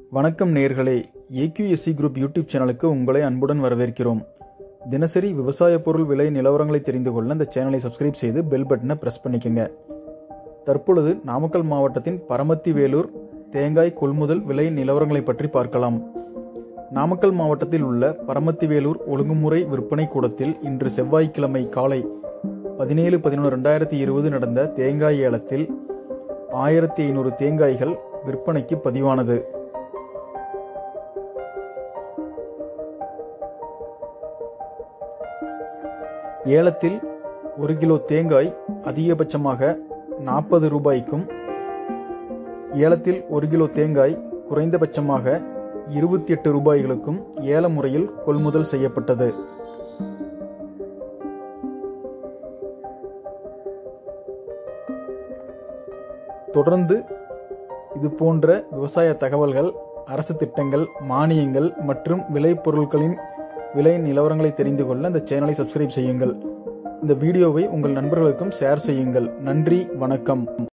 வணக்கம் நேர்களே AQSC group YouTube சேனலுக்கு உங்களை அன்புடன் வரவேற்கிறோம் தினசரி விவசாய பொருள் விலை நிலவரங்களை தெரிந்து கொள்ள இந்த சேனலை சப்ஸ்கிரைப் செய்து பெல் பட்டனை பிரஸ் பண்ணிக்கங்க தற்பொழுது நாமக்கல் மாவட்டத்தின் பரமத்தி வேலூர் தேங்காய் கொள்முதல் விலை நிலவரங்களை பற்றி பார்க்கலாம் நாமக்கல் மாவட்டத்தில் உள்ள பரமத்தி வேலூர் ஒழுங்குமுறை விற்பனை கூடத்தில் இன்று செவ்வாய்க்கிழமை காலை பதினேழு பதினொன்று ரெண்டாயிரத்தி இருபது நடந்த தேங்காய் ஏலத்தில் ஆயிரத்தி ஐநூறு தேங்காய்கள் விற்பனைக்கு பதிவானது ஏலத்தில் ஒரு கிலோ தேங்காய் அதிகபட்சமாக நாற்பது ரூபாய்க்கும் ஏலத்தில் ஒரு கிலோ தேங்காய் குறைந்தபட்சமாக இருபத்தி எட்டு ரூபாய்களுக்கும் ஏல முறையில் கொள்முதல் செய்யப்பட்டது தொடர்ந்து இது போன்ற விவசாய தகவல்கள் அரசு திட்டங்கள் மானியங்கள் மற்றும் விளைபொருட்களின் விலை நிலவரங்களை தெரிந்து கொள்ள இந்த சேனலை சப்ஸ்கிரைப் செய்யுங்கள் இந்த வீடியோவை உங்கள் நண்பர்களுக்கும் ஷேர் செய்யுங்கள் நன்றி வணக்கம்